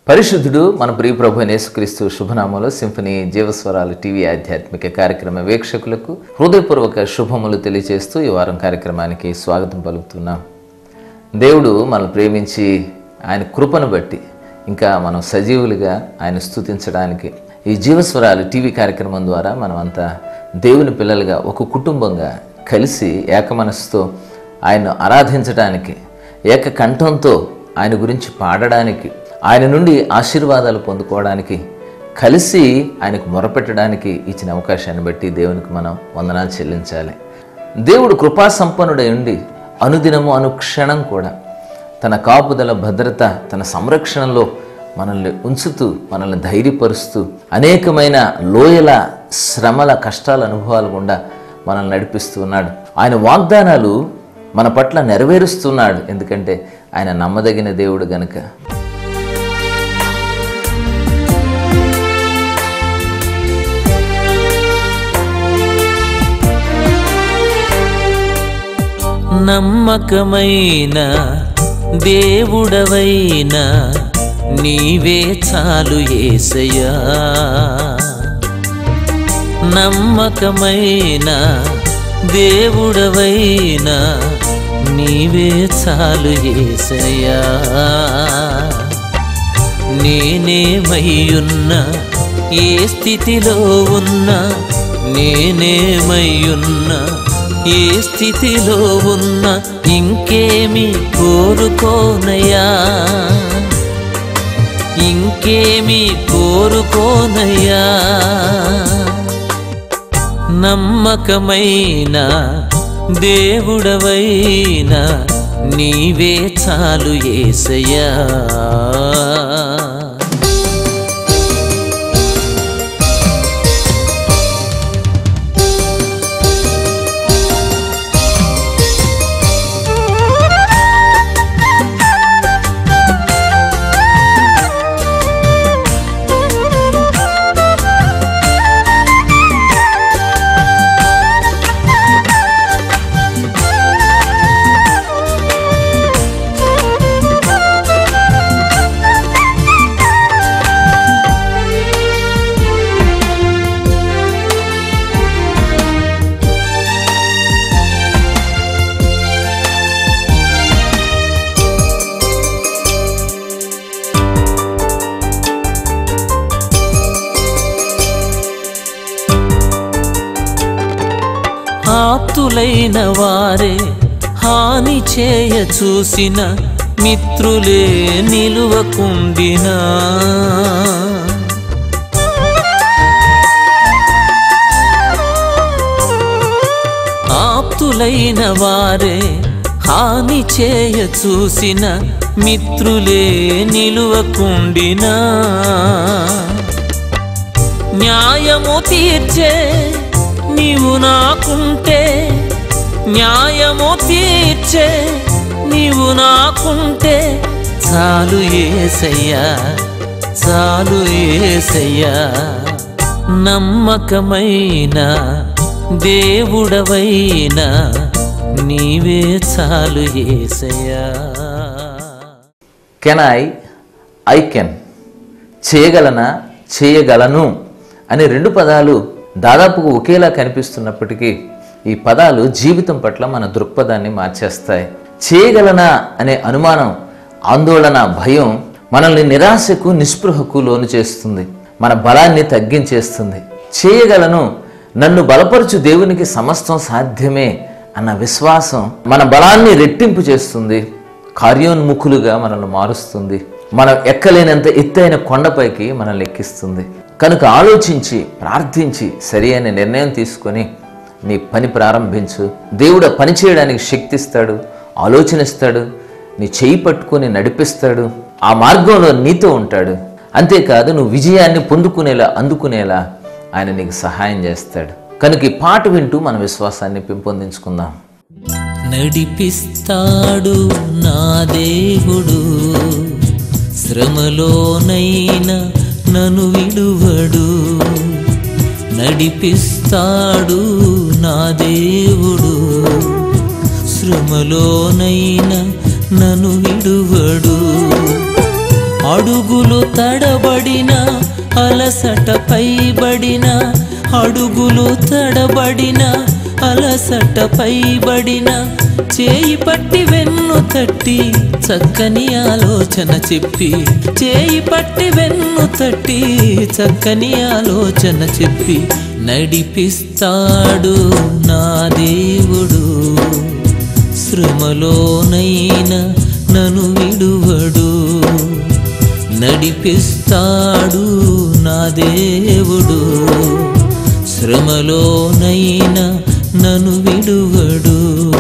పరిశుద్ధుడు మన ప్రియ ప్రభు యేసుక్రీస్తు శుభనామంలో సింఫనీ జీవస్వరాలు టీవీ ఆధ్యాత్మిక కార్యక్రమ వీక్షకులకు హృదయపూర్వక శుభములు తెలియజేస్తూ ఈ వారం కార్యక్రమానికి స్వాగతం పలుకుతున్నాం దేవుడు మనల్ని ప్రేమించి ఆయన కృపను బట్టి ఇంకా మనం సజీవులుగా ఆయన స్తుతించడానికి ఈ జీవస్వరాలు టీవీ కార్యక్రమం ద్వారా మనం అంతా దేవుని పిల్లలుగా ఒక కుటుంబంగా కలిసి ఏకమనస్సుతో ఆయన్ను ఆరాధించడానికి ఏక కంఠంతో ఆయన గురించి పాడడానికి ఆయన నుండి ఆశీర్వాదాలు పొందుకోవడానికి కలిసి ఆయనకు మొరపెట్టడానికి ఇచ్చిన అవకాశాన్ని బట్టి దేవునికి మనం వందనాలు చెల్లించాలి దేవుడు కృపాసంపన్నుడై ఉండి అనుదినము అనుక్షణం కూడా తన కాపుదల భద్రత తన సంరక్షణలో మనల్ని ఉంచుతూ మనల్ని ధైర్యపరుస్తూ అనేకమైన లోయల శ్రమల కష్టాల అనుభవాలు గుండా మనల్ని నడిపిస్తూ ఉన్నాడు ఆయన వాగ్దానాలు మన పట్ల నెరవేరుస్తున్నాడు ఎందుకంటే ఆయన నమ్మదగిన దేవుడు గనుక నమ్మకమైన దేవుడవైన నీవే చాలు ఏసయ్యా నమ్మకమైన దేవుడవైన నీవే చాలు ఏసయ్యా నేనేమయ్యున్నా ఏ స్థితిలో ఉన్నా నేనేమయ్యున్నా ఏ స్థితిలో ఉన్నా ఇంకేమి కోరుకోనయ్యా ఇంకేమి కోరుకోనయ్యా నమ్మకమైన దేవుడవైన నీవే చాలు ఏసయ్యా ఆప్తులైన వారే హాని చేయ చూసిన మిత్రులే నిలువకుండినా ఆప్తులైన వారే హాని చేయ చూసిన మిత్రులే నిలువకుండినా న్యాయము తీర్చే నీవు నాకుంటే న్యాయము తీర్చే నీవు నాకుంటే చాలు ఏసయ్యా చాలు ఏసయ్యా నమ్మకమైన దేవుడవైన నీవే చాలు ఏసయ్యా కెన్ ఐ ఐ కెన్ చేయగలనా చేయగలను అనే రెండు పదాలు దాదాపుగా ఒకేలా కనిపిస్తున్నప్పటికీ ఈ పదాలు జీవితం పట్ల మన దృక్పథాన్ని మార్చేస్తాయి చేయగలనా అనే అనుమానం ఆందోళన భయం మనల్ని నిరాశకు నిస్పృహకు లోను చేస్తుంది మన బలాన్ని తగ్గించేస్తుంది చేయగలను నన్ను బలపరచు దేవునికి సమస్తం సాధ్యమే అన్న విశ్వాసం మన బలాన్ని రెట్టింపు చేస్తుంది కార్యోన్ముఖులుగా మనల్ని మారుస్తుంది మనం ఎక్కలేనంత ఎత్తైన కొండపైకి మనల్ని ఎక్కిస్తుంది కనుక ఆలోచించి ప్రార్థించి సరి అయిన నిర్ణయం తీసుకొని నీ పని ప్రారంభించు దేవుడు ఆ పని చేయడానికి శక్తి ఇస్తాడు ఆలోచన ఇస్తాడు నీ చేయి పట్టుకొని నడిపిస్తాడు ఆ మార్గంలో నీతో ఉంటాడు అంతేకాదు నువ్వు విజయాన్ని పొందుకునేలా అందుకునేలా ఆయన నీకు సహాయం చేస్తాడు కనుక ఈ పాట వింటూ మన విశ్వాసాన్ని పెంపొందించుకుందాం నడిపిస్తాడు నా దేవుడు శ్రమలోనైనా నన్ను విడువడు నడిపిస్తాడు నా దేవుడు శ్రమలోనైనా నన్ను విడువడు అడుగులు తడబడిన అలసట పైబడిన అడుగులు తడబడిన అలసట పైబడిన చేయి పట్టి వెన్ను తట్టి చక్కని ఆలోచన చెప్పి చేయి పట్టి వెన్ను తట్టి చక్కని ఆలోచన చెప్పి నడిపిస్తాడు నా దేవుడు శ్రమలోనైనా నన్ను విడువడు నడిపిస్తాడు నా దేవుడు శ్రమలోనైనా నన్ను విడువడు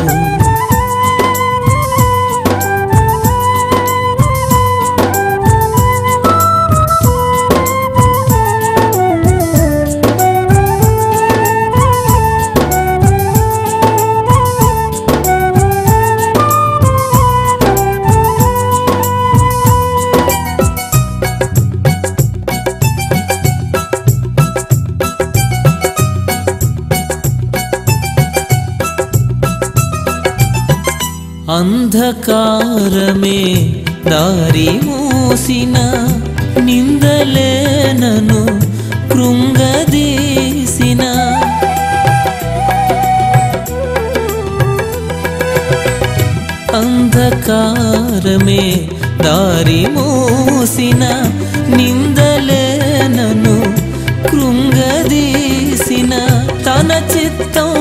అంధకారమే దారి మూసిన నిందలేనను కృంగదీసిన అంధకారమే దారి మూసిన నిందలేనను కృంగదీసిన తన చిత్తం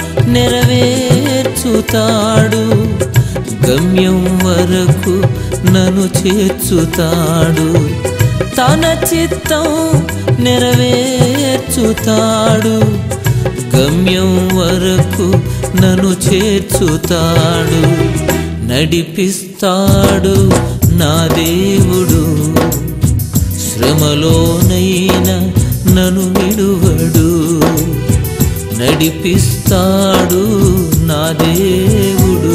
నెరవేర్చుతాడు గమ్యం వరకు నన్ను చేర్చుతాడు తన చిత్తం నెరవేర్చుతాడు గమ్యం వరకు నన్ను చేర్చుతాడు నడిపిస్తాడు నా దేవుడు శ్రమలోనైనా నన్ను విడువడు నడిపిస్తాడు నా దేవుడు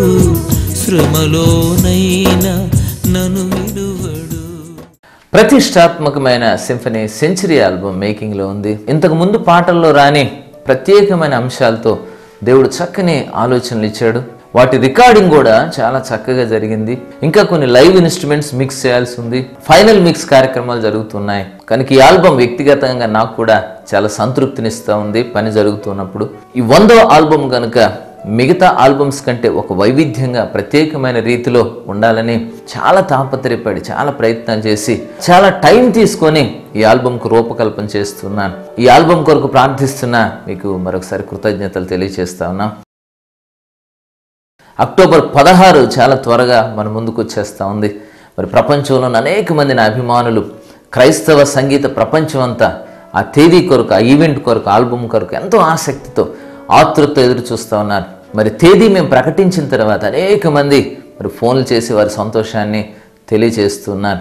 శ్రమలోనైనా నన్ను విడువడు ప్రతిష్టాత్మకమైన సింఫనీ సెంచరీ ఆల్బమ్ మేకింగ్లో ఉంది ఇంతకు ముందు పాటల్లో రాని ప్రత్యేకమైన అంశాలతో దేవుడు చక్కని ఆలోచనలు ఇచ్చాడు వాటి రికార్డింగ్ కూడా చాలా చక్కగా జరిగింది ఇంకా కొన్ని లైవ్ ఇన్స్ట్రుమెంట్స్ మిక్స్ చేయాల్సి ఉంది ఫైనల్ మిక్స్ కార్యక్రమాలు జరుగుతున్నాయి కనుక ఈ ఆల్బమ్ వ్యక్తిగతంగా నాకు కూడా చాలా సంతృప్తినిస్తూ ఉంది పని జరుగుతున్నప్పుడు ఈ వందో ఆల్బమ్ కనుక మిగతా ఆల్బమ్స్ కంటే ఒక వైవిధ్యంగా ప్రత్యేకమైన రీతిలో ఉండాలని చాలా తాపత్రయపడి చాలా ప్రయత్నం చేసి చాలా టైం తీసుకొని ఈ ఆల్బమ్కు రూపకల్పన చేస్తున్నాను ఈ ఆల్బమ్ కొరకు ప్రార్థిస్తున్నా మీకు మరొకసారి కృతజ్ఞతలు తెలియజేస్తా ఉన్నా అక్టోబర్ పదహారు చాలా త్వరగా మన ముందుకు వచ్చేస్తూ ఉంది మరి ప్రపంచంలోని అనేక మంది నా అభిమానులు క్రైస్తవ సంగీత ప్రపంచం అంతా ఆ తేదీ కొరకు ఆ ఈవెంట్ కొరకు ఆల్బమ్ కొరకు ఎంతో ఆసక్తితో ఆతృతతో ఎదురు చూస్తూ ఉన్నారు మరి తేదీ మేము ప్రకటించిన తర్వాత అనేక మంది మరి ఫోన్లు చేసి వారి సంతోషాన్ని తెలియజేస్తున్నారు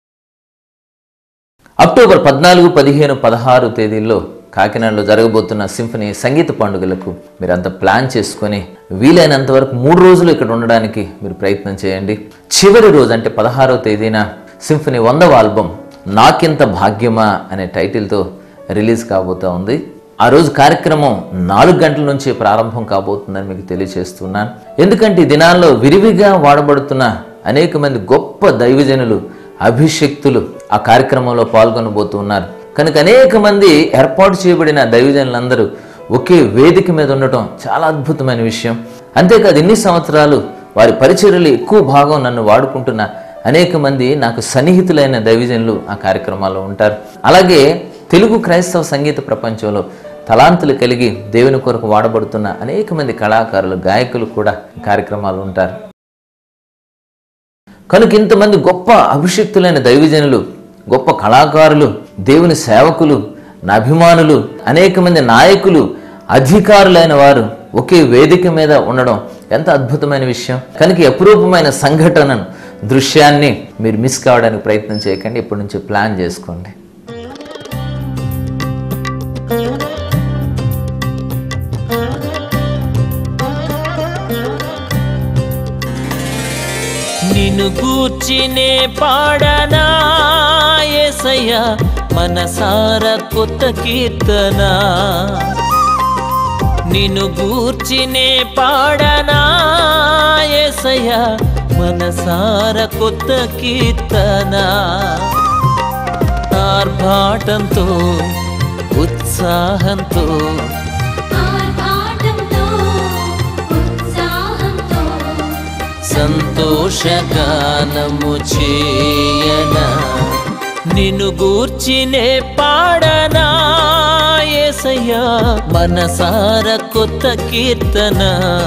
అక్టోబర్ పద్నాలుగు పదిహేను పదహారు తేదీల్లో కాకినాడలో జరగబోతున్న సింఫనీ సంగీత పండుగలకు మీరంతా ప్లాన్ చేసుకొని వీలైనంత వరకు మూడు రోజులు ఇక్కడ ఉండడానికి మీరు ప్రయత్నం చేయండి చివరి రోజు అంటే పదహారవ తేదీన సింఫనీ వందవ ఆల్బమ్ నాకింత భాగ్యమా అనే టైటిల్తో రిలీజ్ కాబోతా ఉంది ఆ రోజు కార్యక్రమం నాలుగు గంటల నుంచి ప్రారంభం కాబోతుందని మీకు తెలియజేస్తున్నాను ఎందుకంటే ఈ దినాల్లో విరివిగా వాడబడుతున్న అనేక మంది గొప్ప దైవజనులు అభిషక్తులు ఆ కార్యక్రమంలో పాల్గొనబోతున్నారు కనుక అనేక మంది ఏర్పాటు చేయబడిన దైవజనులందరూ ఒకే వేదిక మీద ఉండటం చాలా అద్భుతమైన విషయం అంతేకాదు ఇన్ని సంవత్సరాలు వారి పరిచర్యలు ఎక్కువ భాగం నన్ను వాడుకుంటున్న అనేక మంది నాకు సన్నిహితులైన దైవజనులు ఆ కార్యక్రమాల్లో ఉంటారు అలాగే తెలుగు క్రైస్తవ సంగీత ప్రపంచంలో తలాంతులు కలిగి దేవుని కొరకు వాడబడుతున్న అనేక మంది కళాకారులు గాయకులు కూడా కార్యక్రమాలు ఉంటారు కనుక ఇంతమంది గొప్ప అభిషక్తులైన దైవజనులు గొప్ప కళాకారులు దేవుని సేవకులు నా అభిమానులు అనేక మంది నాయకులు అధికారులైన వారు ఒకే వేదిక మీద ఉండడం ఎంత అద్భుతమైన విషయం కనుక ఈ అపురూపమైన సంఘటనను దృశ్యాన్ని మీరు మిస్ కావడానికి ప్రయత్నం చేయకండి ఇప్పటి నుంచి ప్లాన్ చేసుకోండి నిన్ను గూర్చినే పాడనా ఏసయ్య మనసార కొత్త కీర్తన నిన్ను గూర్చినే పాడనా ఏసయ్య మనసార కొత్త కీర్తన ఆర్భాటంతో ఉత్సాహంతో ఆర్భాటంతో ఉత్సాహంతో సంతోషగానము చేయన నిన్ను గూర్చినే పాడనా ఏసయ్యా మనసార కొత్త కీర్తన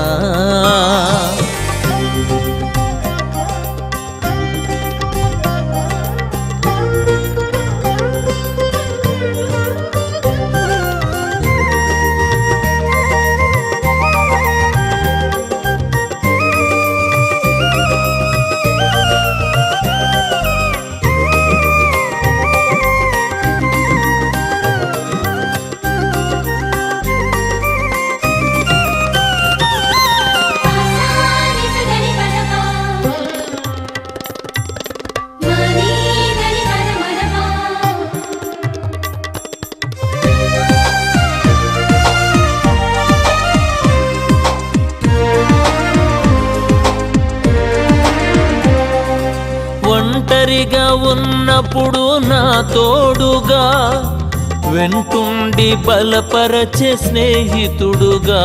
ఆసాని సగని పదమా మనీ గని పదమనమా ఒంటరిగా ఉన్నప్పుడు నా తోడుగా వెంటుండి బలపరచే స్నేహితుడుగా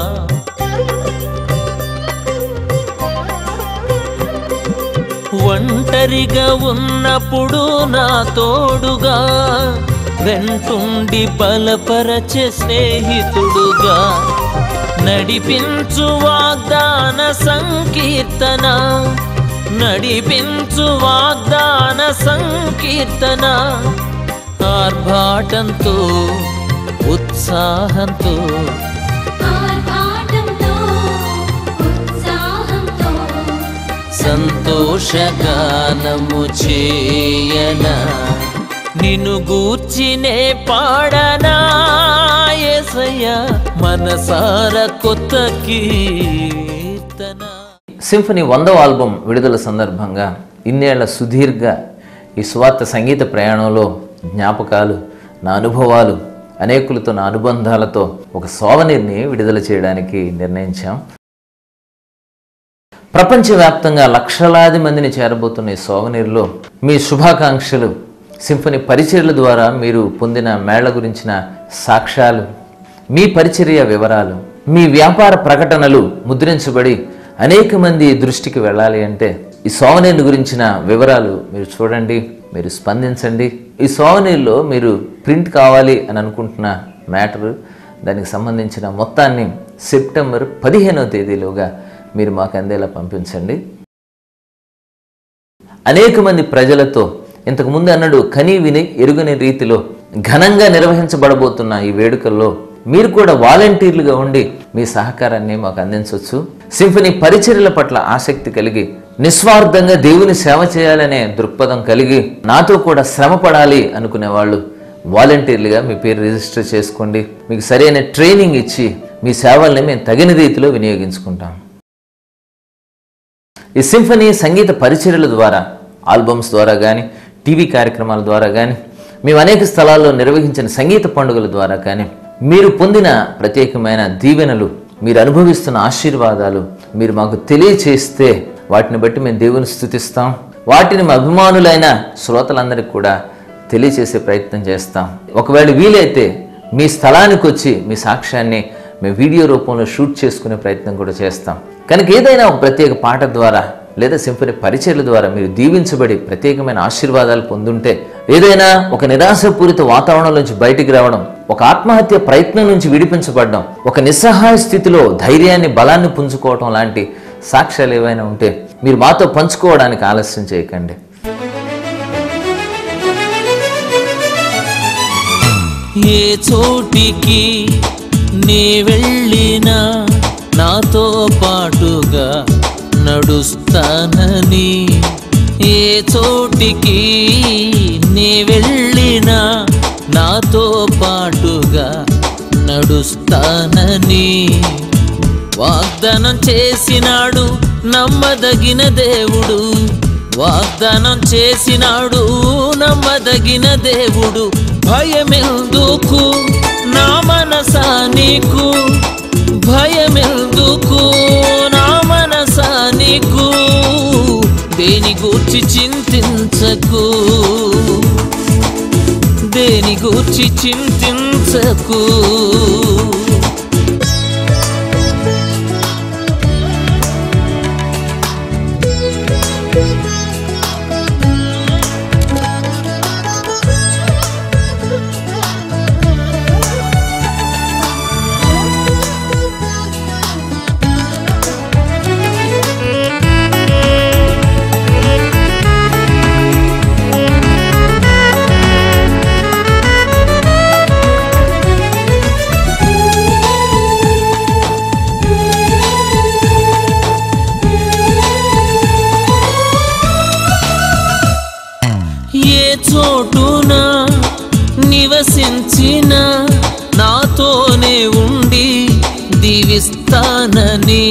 ఒంటరిగా ఉన్నప్పుడు నా తోడుగా వెంటుండి బలపరచే స్నేహితుడుగా నడిపించు వాగ్దాన సంకీర్తన నడిపించు వాగ్దాన సంకీర్తన ఆర్భాటంతో ఉత్సాహంతో ఆర్భాటంతో ఉత్సాహంతో సంతోషగానము చేయన నిన్ను గూర్చినే పాడనా యేసయ్యా మనసార కొత్త కీర్తన సింఫనీ వందవ ఆల్బం విడుదల సందర్భంగా ఇన్నేళ్ల సుదీర్ఘ ఈ స్వార్థ సంగీత ప్రయాణంలో జ్ఞాపకాలు నా అనుభవాలు అనేకులతో నా అనుబంధాలతో ఒక సోవనీర్ని విడుదల చేయడానికి నిర్ణయించాం ప్రపంచవ్యాప్తంగా లక్షలాది మందిని చేరబోతున్న ఈ సోవనీర్లో మీ శుభాకాంక్షలు సింఫనీ పరిచర్ల ద్వారా మీరు పొందిన మేళ్ల గురించిన సాక్ష్యాలు మీ పరిచర్య వివరాలు మీ వ్యాపార ప్రకటనలు ముద్రించబడి అనేక మంది దృష్టికి వెళ్ళాలి అంటే ఈ సోవనీర్ గురించిన వివరాలు మీరు చూడండి మీరు స్పందించండి ఈ సోవనీర్లో మీరు ప్రింట్ కావాలి అని అనుకుంటున్న మ్యాటర్ దానికి సంబంధించిన మొత్తాన్ని సెప్టెంబర్ పదిహేనవ తేదీలోగా మీరు మాకు అందేలా పంపించండి అనేక మంది ప్రజలతో ఇంతకు ముందు అన్నాడు కని విని ఎరుగని రీతిలో ఘనంగా నిర్వహించబడబోతున్న ఈ వేడుకల్లో మీరు కూడా వాలంటీర్లుగా ఉండి మీ సహకారాన్ని మాకు అందించవచ్చు సింఫనీ పరిచర్యల పట్ల ఆసక్తి కలిగి నిస్వార్థంగా దేవుని సేవ చేయాలనే దృక్పథం కలిగి నాతో కూడా శ్రమ పడాలి అనుకునే వాళ్ళు వాలంటీర్లుగా మీ పేరు రిజిస్టర్ చేసుకోండి మీకు సరైన ట్రైనింగ్ ఇచ్చి మీ సేవల్ని మేము తగిన రీతిలో వినియోగించుకుంటాం ఈ సింఫనీ సంగీత పరిచర్యల ద్వారా ఆల్బమ్స్ ద్వారా కానీ టీవీ కార్యక్రమాల ద్వారా కానీ మేము అనేక స్థలాల్లో నిర్వహించిన సంగీత పండుగల ద్వారా కానీ మీరు పొందిన ప్రత్యేకమైన దీవెనలు మీరు అనుభవిస్తున్న ఆశీర్వాదాలు మీరు మాకు తెలియచేస్తే వాటిని బట్టి మేము దేవుని స్థుతిస్తాం వాటిని మా అభిమానులైన శ్రోతలందరికీ కూడా తెలియచేసే ప్రయత్నం చేస్తాం ఒకవేళ వీలైతే మీ స్థలానికి వచ్చి మీ సాక్ష్యాన్ని మేము వీడియో రూపంలో షూట్ చేసుకునే ప్రయత్నం కూడా చేస్తాం కనుక ఏదైనా ఒక ప్రత్యేక పాట ద్వారా లేదా సింఫనీ పరిచయల ద్వారా మీరు దీవించబడి ప్రత్యేకమైన ఆశీర్వాదాలు పొందుంటే ఏదైనా ఒక నిరాశపూరిత వాతావరణం నుంచి బయటికి రావడం ఒక ఆత్మహత్య ప్రయత్నం నుంచి విడిపించబడడం ఒక నిస్సహాయ స్థితిలో ధైర్యాన్ని బలాన్ని పుంజుకోవడం లాంటి సాక్ష్యాలు ఏవైనా ఉంటే మీరు మాతో పంచుకోవడానికి ఆలస్యం చేయకండి ఏ చోటికి నీ వెళ్ళినా నాతో పాటుగా నడుస్తానని ఏ చోటికి నీ వెళ్ళినా నాతో పాటుగా నడుస్తానని వాగ్దానం చేసినాడు నమ్మదగిన దేవుడు వాగ్దానం చేసినాడు నమ్మదగిన దేవుడు భయమెందుకు నా మనసా నీకు భయమెందుకు నా మనసా నీకు దేని గూర్చి చింతించకు దేని గూర్చి చింతించకు ఏ చోటున నివసించిన నాతోనే ఉండి దీవిస్తానని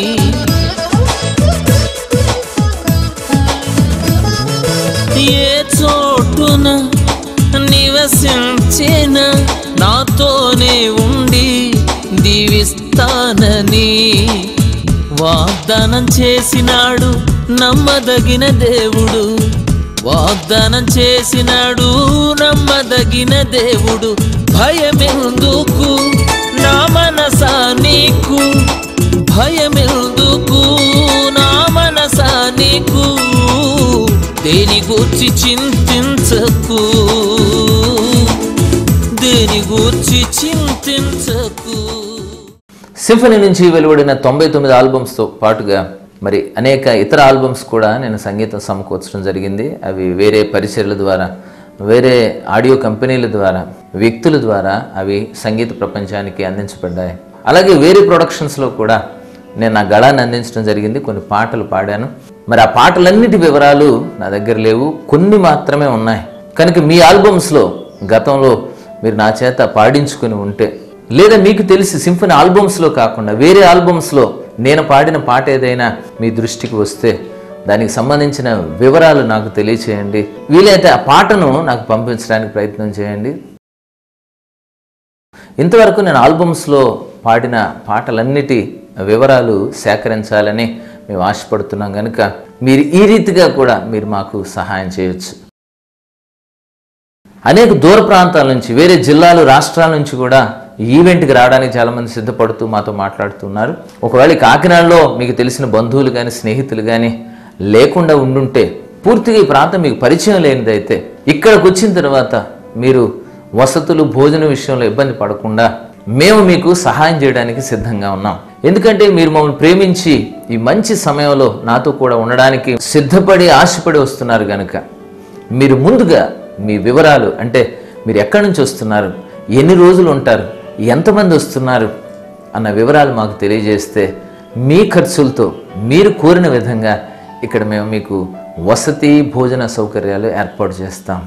ఏ చోటున నివసించిన నాతోనే ఉండి దీవిస్తానని వాగ్దానం చేసినాడు నమ్మదగిన దేవుడు వాగ్దానం చేసినాడు నమ్మదగిన దేవుడు భయమెందుకు నా మనసా నీకు భయమెందుకు నా మనసా నీకు దేని గూర్చి చింతించకు దేని గూర్చి చింతించకు సింఫనీ నుంచి వెలువడిన తొంభై తొమ్మిది ఆల్బమ్స్తో పాటుగా మరి అనేక ఇతర ఆల్బమ్స్ కూడా నేను సంగీతం సమకూర్చడం జరిగింది అవి వేరే పరిచర్ల ద్వారా వేరే ఆడియో కంపెనీల ద్వారా వ్యక్తుల ద్వారా అవి సంగీత ప్రపంచానికి అందించబడ్డాయి అలాగే వేరే ప్రొడక్షన్స్లో కూడా నేను నా గళాన్ని అందించడం జరిగింది కొన్ని పాటలు పాడాను మరి ఆ పాటలన్నిటి వివరాలు నా దగ్గర లేవు కొన్ని మాత్రమే ఉన్నాయి కనుక మీ ఆల్బమ్స్లో గతంలో మీరు నా చేత పాడించుకుని ఉంటే లేదా మీకు తెలిసి సింఫనీ ఆల్బమ్స్లో కాకుండా వేరే ఆల్బమ్స్లో నేను పాడిన పాట ఏదైనా మీ దృష్టికి వస్తే దానికి సంబంధించిన వివరాలు నాకు తెలియచేయండి వీలైతే ఆ పాటను నాకు పంపించడానికి ప్రయత్నం చేయండి ఇంతవరకు నేను ఆల్బమ్స్లో పాడిన పాటలన్నిటి వివరాలు సేకరించాలని మేము ఆశపడుతున్నాం కనుక మీరు ఈ రీతిగా కూడా మీరు మాకు సహాయం చేయొచ్చు అనేక దూర ప్రాంతాల నుంచి వేరే జిల్లాలు రాష్ట్రాల నుంచి కూడా ఈ ఈవెంట్కి రావడానికి చాలామంది సిద్ధపడుతూ మాతో మాట్లాడుతున్నారు ఒకవేళ ఈ కాకినాడలో మీకు తెలిసిన బంధువులు కానీ స్నేహితులు కానీ లేకుండా ఉండుంటే పూర్తిగా ఈ ప్రాంతం మీకు పరిచయం లేనిదైతే ఇక్కడికి వచ్చిన తర్వాత మీరు వసతులు భోజన విషయంలో ఇబ్బంది పడకుండా మేము మీకు సహాయం చేయడానికి సిద్ధంగా ఉన్నాం ఎందుకంటే మీరు మమ్మల్ని ప్రేమించి ఈ మంచి సమయంలో నాతో కూడా ఉండడానికి సిద్ధపడి ఆశపడి వస్తున్నారు కనుక మీరు ముందుగా మీ వివరాలు అంటే మీరు ఎక్కడి నుంచి వస్తున్నారు ఎన్ని రోజులు ఉంటారు ఎంతమంది వస్తున్నారు అన్న వివరాలు మాకు తెలియజేస్తే మీ ఖర్చులతో మీరు కోరిన విధంగా ఇక్కడ మేము మీకు వసతి భోజన సౌకర్యాలు ఏర్పాటు చేస్తాం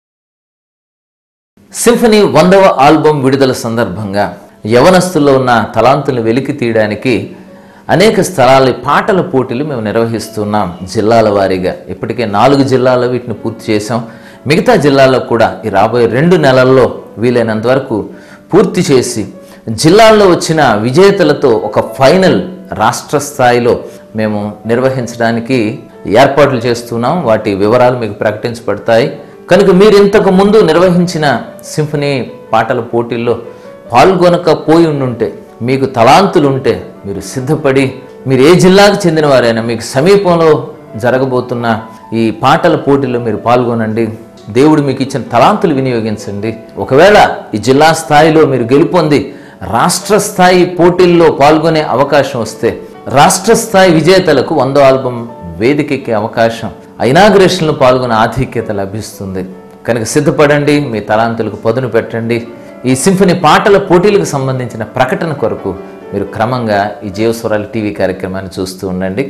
సింఫనీ వందవ ఆల్బమ్ విడుదల సందర్భంగా యవనస్తుల్లో ఉన్న తలాంతులను వెలికి తీయడానికి అనేక స్థలాల పాటల పోటీలు మేము నిర్వహిస్తున్నాం జిల్లాల వారీగా ఇప్పటికే నాలుగు జిల్లాల్లో వీటిని పూర్తి చేసాం మిగతా జిల్లాల్లో కూడా ఈ రాబోయే రెండు నెలల్లో వీలైనంత వరకు పూర్తి చేసి జిల్లాల్లో వచ్చిన విజేతలతో ఒక ఫైనల్ రాష్ట్ర స్థాయిలో మేము నిర్వహించడానికి ఏర్పాట్లు చేస్తున్నాం వాటి వివరాలు మీకు ప్రకటించబడతాయి కనుక మీరు ఇంతకు ముందు నిర్వహించిన సింఫనీ పాటల పోటీల్లో పాల్గొనకపోయి ఉండుంటే మీకు తలాంతులు ఉంటే మీరు సిద్ధపడి మీరు ఏ జిల్లాకు చెందిన వారైనా మీకు సమీపంలో జరగబోతున్న ఈ పాటల పోటీల్లో మీరు పాల్గొనండి దేవుడు మీకు ఇచ్చిన తలాంతులు వినియోగించండి ఒకవేళ ఈ జిల్లా స్థాయిలో మీరు గెలుపొంది రాష్ట్ర స్థాయి పోటీల్లో పాల్గొనే అవకాశం వస్తే రాష్ట్ర స్థాయి విజేతలకు వందో ఆల్బం వేదికెక్కే అవకాశం ఇనాగ్రేషన్లో పాల్గొనే ఆధిక్యత లభిస్తుంది కనుక సిద్ధపడండి మీ తలాంతులకు పదును పెట్టండి ఈ సింఫనీ పాటల పోటీలకు సంబంధించిన ప్రకటన కొరకు మీరు క్రమంగా ఈ జీవస్వరాలు టీవీ కార్యక్రమాన్ని చూస్తూ ఉండండి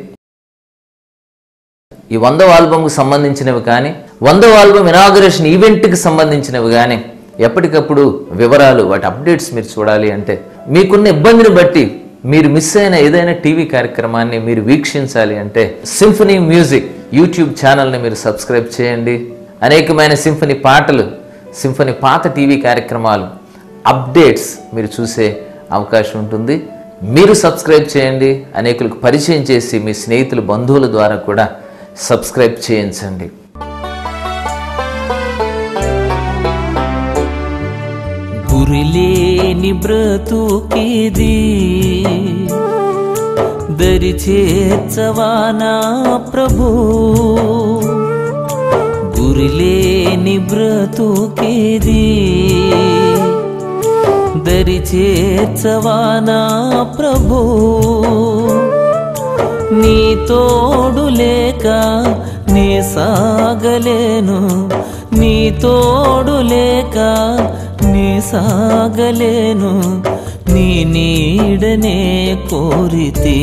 ఈ వందవ ఆల్బమ్కు సంబంధించినవి కానీ వందవ ఆల్బమ్ ఇనాగరేషన్ ఈవెంట్కి సంబంధించినవి కానీ ఎప్పటికప్పుడు వివరాలు వాటి అప్డేట్స్ మీరు చూడాలి అంటే మీకున్న ఇబ్బందిని బట్టి మీరు మిస్ అయిన ఏదైనా టీవీ కార్యక్రమాన్ని మీరు వీక్షించాలి అంటే సింఫనీ మ్యూజిక్ యూట్యూబ్ ఛానల్ని మీరు సబ్స్క్రైబ్ చేయండి అనేకమైన సింఫనీ పాటలు సింఫనీ పాత టీవీ కార్యక్రమాలు అప్డేట్స్ మీరు చూసే అవకాశం ఉంటుంది మీరు సబ్స్క్రైబ్ చేయండి అనేకులకు పరిచయం చేసి మీ స్నేహితులు బంధువుల ద్వారా కూడా సబ్స్క్రైబ్ చేయించండి గురిలేని బ్రతుకిది దరి చేర్చవానా ప్రభు గురిలేని బ్రతుకిది దరి చేర్చవానా ప్రభు నీ తోడు లేక నీ సాగలేను నీ తోడు లేక నీ సాగలేను నీ నీడనే కోరితే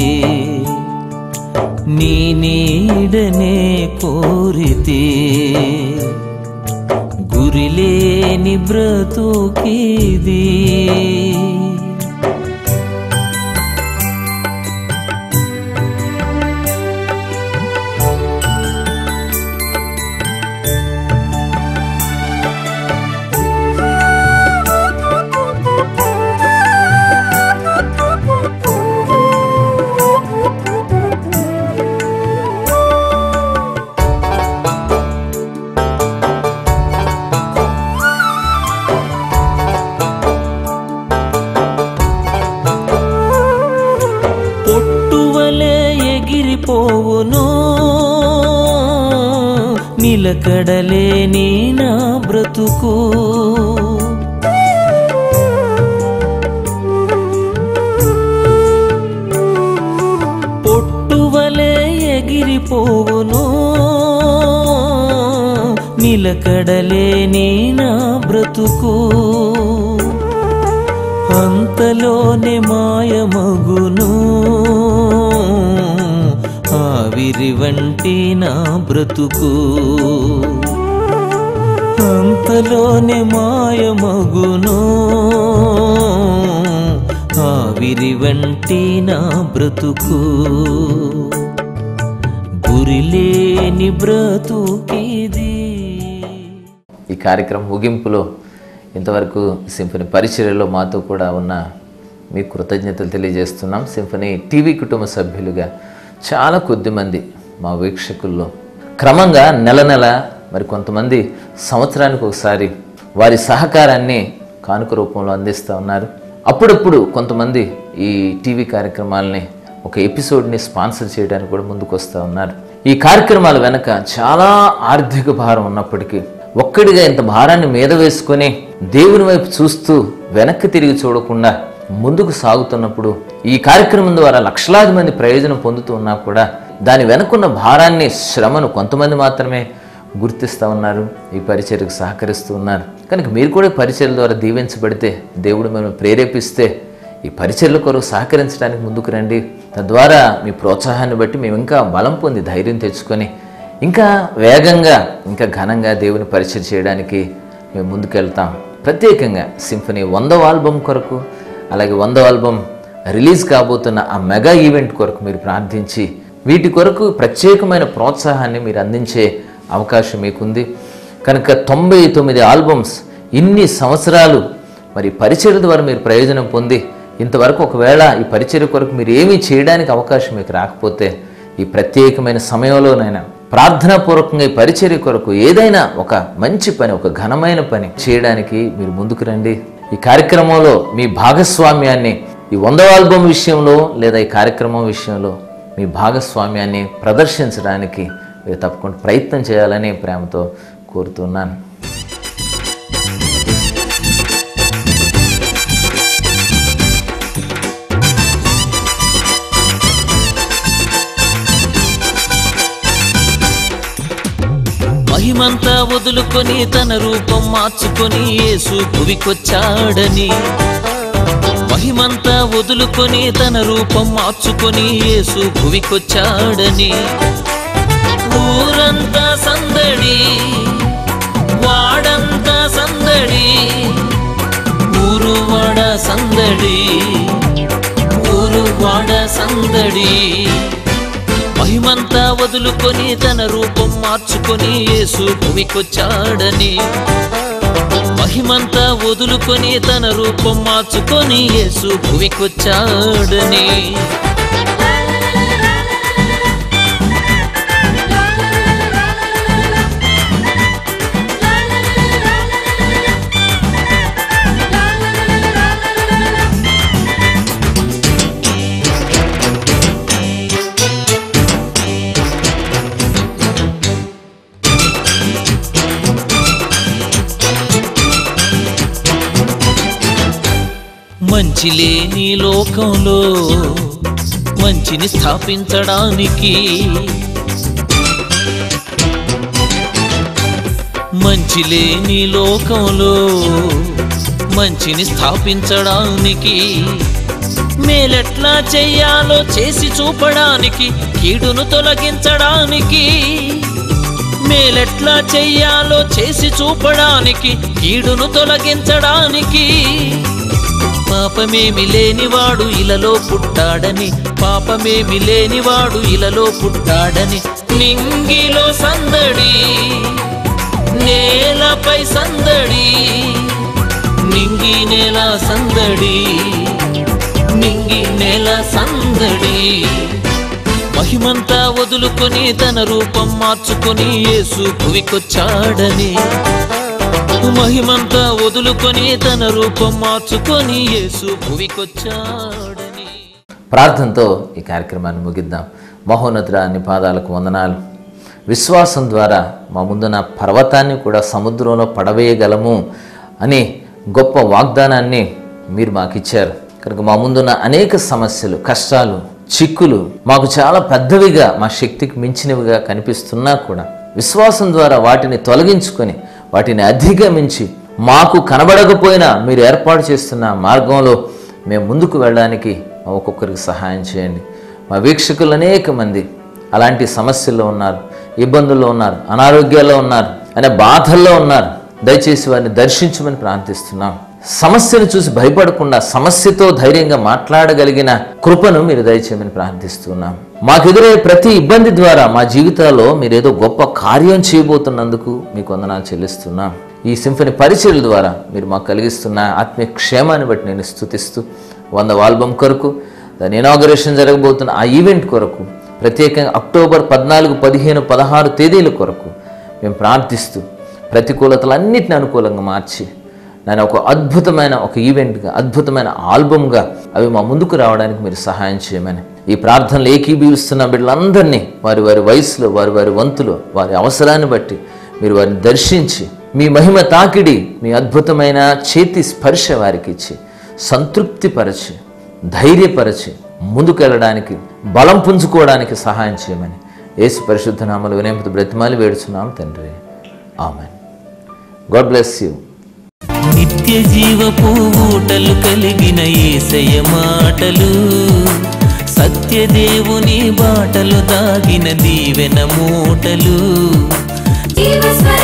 నీ నీడనే కోరితే గురిలేని బ్రతుకిది పొట్టువలే ఎగిరిపోవును నిలకడలేని నా బ్రతుకు పొట్టువలే ఎగిరిపోవును నిలకడలేని నా బ్రతుకు అంతలోనే మాయమగును ఆవిరి వంటి నా బ్రతుకు అంతలోనే మాయమగును ఆవిరి వంటి నా బ్రతుకు గురిలేని బ్రతుకిది ఈ కార్యక్రమం ముగింపులో ఇంతవరకు సింఫనీ పరిచర్యలో మాతో కూడా ఉన్న మీ కృతజ్ఞతలు తెలియజేస్తున్నాం సింఫనీ టీవీ కుటుంబ సభ్యులుగా చాలా కొద్దిమంది మా వీక్షకుల్లో క్రమంగా నెల నెల మరి కొంతమంది సంవత్సరానికి ఒకసారి వారి సహకారాన్ని కానుక రూపంలో అందిస్తూ ఉన్నారు అప్పుడప్పుడు కొంతమంది ఈ టీవీ కార్యక్రమాలని ఒక ఎపిసోడ్ని స్పాన్సర్ చేయడానికి కూడా ముందుకు వస్తూ ఉన్నారు ఈ కార్యక్రమాల వెనక చాలా ఆర్థిక భారం ఉన్నప్పటికీ ఒక్కడిగా ఇంత భారాన్ని మీద వేసుకొని దేవుని వైపు చూస్తూ వెనక్కి తిరిగి చూడకుండా ముందుకు సాగుతున్నప్పుడు ఈ కార్యక్రమం ద్వారా లక్షలాది మంది ప్రయోజనం పొందుతూ ఉన్నా కూడా దాని వెనుకున్న భారాన్ని శ్రమను కొంతమంది మాత్రమే గుర్తిస్తూ ఉన్నారు ఈ పరిచర్యకు సహకరిస్తూ ఉన్నారు కనుక మీరు కూడా ఈ పరిచర్ల ద్వారా దీవించబడితే దేవుడు మిమ్మల్ని ప్రేరేపిస్తే ఈ పరిచర్ల కొరకు సహకరించడానికి ముందుకు రండి తద్వారా మీ ప్రోత్సాహాన్ని బట్టి మేము ఇంకా బలం పొంది ధైర్యం తెచ్చుకొని ఇంకా వేగంగా ఇంకా ఘనంగా దేవుని పరిచయం చేయడానికి మేము ముందుకెళ్తాం ప్రత్యేకంగా సింఫనీ వందవ ఆల్బమ్ కొరకు అలాగే వందవ ఆల్బమ్ రిలీజ్ కాబోతున్న ఆ మెగా ఈవెంట్ కొరకు మీరు ప్రార్థించి వీటి కొరకు ప్రత్యేకమైన ప్రోత్సాహాన్ని మీరు అందించే అవకాశం మీకుంది కనుక తొంభై తొమ్మిది ఆల్బమ్స్ ఇన్ని సంవత్సరాలు మరి పరిచయం ద్వారా మీరు ప్రయోజనం పొంది ఇంతవరకు ఒకవేళ ఈ పరిచయ కొరకు మీరు ఏమీ చేయడానికి అవకాశం మీకు రాకపోతే ఈ ప్రత్యేకమైన సమయంలోనైనా ప్రార్థనాపూర్వకంగా ఈ పరిచర్య కొరకు ఏదైనా ఒక మంచి పని ఒక ఘనమైన పని చేయడానికి మీరు ముందుకు రండి ఈ కార్యక్రమంలో మీ భాగస్వామ్యాన్ని ఈ వందవ ఆల్బమ్ విషయంలో లేదా ఈ కార్యక్రమం విషయంలో మీ భాగస్వామ్యాన్ని ప్రదర్శించడానికి మీరు తప్పకుండా ప్రయత్నం చేయాలని ప్రేమతో కోరుతున్నాను మహిమంతా వదులుకొని తన రూపం మార్చుకొని యేసు భువికొచ్చాడని మహిమంతా వదులుకొని తన రూపం మార్చుకొని యేసు భువికొచ్చాడని ఊరంతా సందడి వాడంతా సందడి ఊరు వాడ సందడి ఊరు వాడ సందడి మహిమంతా వదులుకొని తన రూపం మార్చుకొని యేసు భూమికొచ్చాడని మహిమంతా వదులుకొని తన రూపం మార్చుకొని యేసు భూమికొచ్చాడని మంచి లేని లోకంలో మంచిని స్థాపించడానికి మంచి లేని లోకంలో మంచిని స్థాపించడానికి మేలెట్లా చెయ్యాలో చేసి చూపడానికి కీడును తొలగించడానికి మేలెట్లా చెయ్యాలో చేసి చూపడానికి కీడును తొలగించడానికి పాపమేమి లేనివాడు ఇలలో పుట్టాడని పాపమేమి లేనివాడు ఇలలో పుట్టాడని నింగిలో సందడి నేలపై సందడి నింగి నేల సందడి నింగి నేల సందడి మహిమంతా వదులుకొని తన రూపం మార్చుకొని యేసు భువికొచ్చాడని మహిమంతా వదులుకొని తన రూపం మార్చుకొని యేసు భువికొచ్చాడని ప్రార్థనతో ఈ కార్యక్రమాన్ని ముగిద్దాం మహోన్నతుడా నీ పాదాలకు వందనాలు విశ్వాసం ద్వారా మా ముందున్న పర్వతాన్ని కూడా సముద్రంలో పడవేయగలము అనే గొప్ప వాగ్దానాన్ని మీరు మాకు ఇచ్చారు కనుక మా ముందున్న అనేక సమస్యలు కష్టాలు చిక్కులు మాకు చాలా పెద్దవిగా మా శక్తికి మించినవిగా కనిపిస్తున్నా కూడా విశ్వాసం ద్వారా వాటిని తొలగించుకొని వాటిని అధిగమించి మాకు కనబడకపోయినా మీరు ఏర్పాటు చేస్తున్న మార్గంలో మేము ముందుకు వెళ్ళడానికి మా ఒక్కొక్కరికి సహాయం చేయండి మా వీక్షకులు అనేక మంది అలాంటి సమస్యల్లో ఉన్నారు ఇబ్బందుల్లో ఉన్నారు అనారోగ్యాల్లో ఉన్నారు అనే బాధల్లో ఉన్నారు దయచేసి వారిని దర్శించమని ప్రార్థిస్తున్నాం సమస్యను చూసి భయపడకుండా సమస్యతో ధైర్యంగా మాట్లాడగలిగిన కృపను మీరు దయచేయమని ప్రార్థిస్తున్నాం మాకు ఎదురయ్యే ప్రతి ఇబ్బంది ద్వారా మా జీవితాల్లో మీరు ఏదో గొప్ప కార్యం చేయబోతున్నందుకు మీకు వందనాలు చెల్లిస్తున్నాం ఈ సింఫని పరిచయల ద్వారా మీరు మాకు కలిగిస్తున్న ఆత్మీయ క్షేమాన్ని బట్టి నేను స్థుతిస్తూ వంద ఆల్బమ్ కొరకు దాని ఇనాగరేషన్ జరగబోతున్న ఆ ఈవెంట్ కొరకు ప్రత్యేకంగా అక్టోబర్ పద్నాలుగు పదిహేను పదహారు తేదీల కొరకు మేము ప్రార్థిస్తూ ప్రతికూలతలన్నిటిని అనుకూలంగా మార్చి నేను ఒక అద్భుతమైన ఒక ఈవెంట్గా అద్భుతమైన ఆల్బమ్గా అవి మా ముందుకు రావడానికి మీరు సహాయం చేయమని ఈ ప్రార్థనలు ఏకీభవిస్తున్న బిడ్డలందరినీ వారి వారి వయసులో వారి వారి వంతులో వారి అవసరాన్ని బట్టి మీరు వారిని దర్శించి మీ మహిమ తాకిడి మీ అద్భుతమైన చేతి స్పర్శ వారికి ఇచ్చి సంతృప్తిపరచి ధైర్యపరచి ముందుకెళ్ళడానికి బలం పుంజుకోవడానికి సహాయం చేయమని యేసు పరిశుద్ధ నామలు వినేంపతి బ్రతిమాలి వేడుచున్నాం తండ్రి ఆమెన్ గాడ్ బ్లెస్ యూ నిత్య జీవపు ఊటలు కలిగిన ఏసయ మాటలు సత్యదేవుని బాటలు దాగిన దీవెన మూటలు జీవస్వర